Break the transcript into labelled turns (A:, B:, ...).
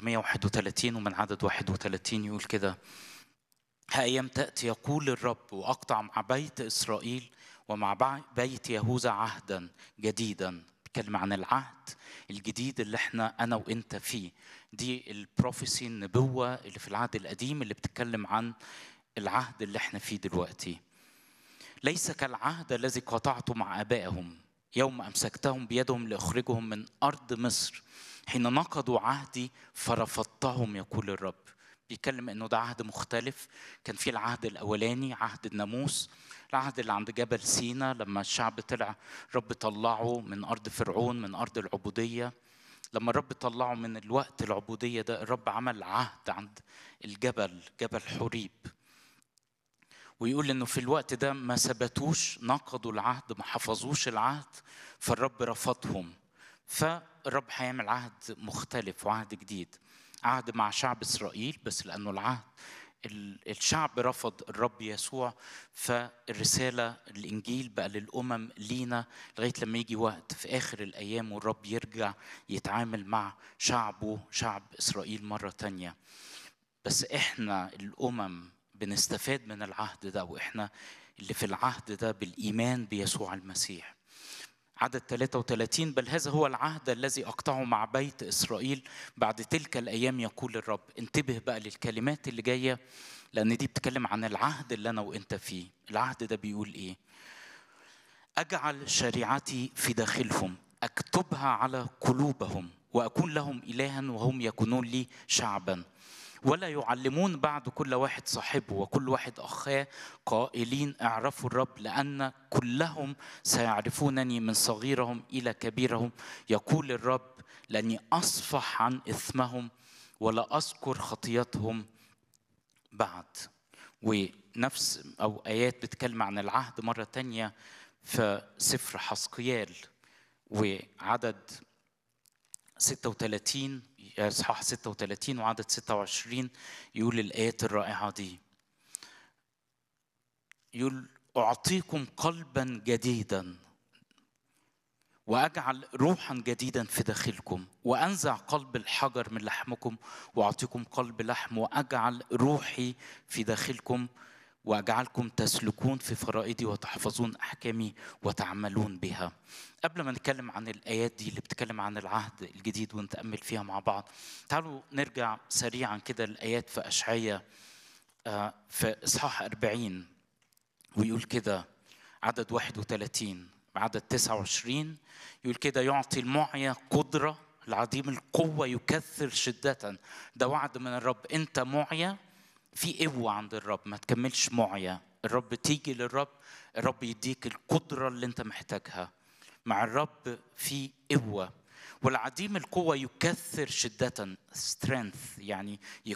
A: أرمية 31 ومن عدد 31 يقول كده ها أيام تأتي يقول الرب وأقطع مع بيت إسرائيل ومع بيت يهوذا عهدا جديدا بيتكلم عن العهد الجديد اللي احنا أنا وأنت فيه دي البروفيسي النبوة اللي في العهد القديم اللي بتتكلم عن العهد اللي احنا فيه دلوقتي ليس كالعهد الذي قطعته مع آبائهم يوم أمسكتهم بيدهم لأخرجهم من أرض مصر حين نقضوا عهدي فرفضتهم يقول الرب بيتكلم انه ده عهد مختلف كان في العهد الاولاني عهد الناموس العهد اللي عند جبل سينا لما الشعب طلع رب طلعه من ارض فرعون من ارض العبوديه لما الرب طلعه من الوقت العبوديه ده الرب عمل عهد عند الجبل جبل حريب ويقول انه في الوقت ده ما ثبتوش نقضوا العهد ما حفظوش العهد فالرب رفضهم فالرب هيعمل عهد مختلف وعهد جديد عهد مع شعب اسرائيل بس لانه العهد الشعب رفض الرب يسوع فالرساله الانجيل بقى للامم لينا لغايه لما يجي وقت في اخر الايام والرب يرجع يتعامل مع شعبه شعب اسرائيل مره تانية بس احنا الامم بنستفاد من العهد ده واحنا اللي في العهد ده بالايمان بيسوع المسيح عدد 33 بل هذا هو العهد الذي أقطعه مع بيت إسرائيل بعد تلك الأيام يقول الرب انتبه بقى للكلمات اللي جاية لأن دي بتتكلم عن العهد اللي أنا وإنت فيه العهد ده بيقول إيه أجعل شريعتي في داخلهم أكتبها على قلوبهم وأكون لهم إلها وهم يكونون لي شعبا ولا يعلمون بعد كل واحد صاحبه وكل واحد أخاه قائلين اعرفوا الرب لأن كلهم سيعرفونني من صغيرهم إلى كبيرهم يقول الرب لأني أصفح عن إثمهم ولا أذكر خطيتهم بعد ونفس أو آيات بتتكلم عن العهد مرة تانية في سفر حسقيال وعدد 36 اصحاح 36 وعدد 26 يقول الايات الرائعه دي يقول اعطيكم قلبا جديدا واجعل روحا جديدا في داخلكم وانزع قلب الحجر من لحمكم واعطيكم قلب لحم واجعل روحي في داخلكم واجعلكم تسلكون في فرائدي وتحفظون احكامي وتعملون بها. قبل ما نتكلم عن الايات دي اللي بتتكلم عن العهد الجديد ونتامل فيها مع بعض، تعالوا نرجع سريعا كده الايات في اشعياء في اصحاح 40 ويقول كده عدد 31 عدد 29 يقول كده يعطي المعيا قدره العظيم القوه يكثر شده ده وعد من الرب انت معيا في قوة عند الرب ما تكملش معيا الرب تيجي للرب الرب يديك القدرة اللي انت محتاجها مع الرب في قوة والعديم القوة يكثر شدة strength يعني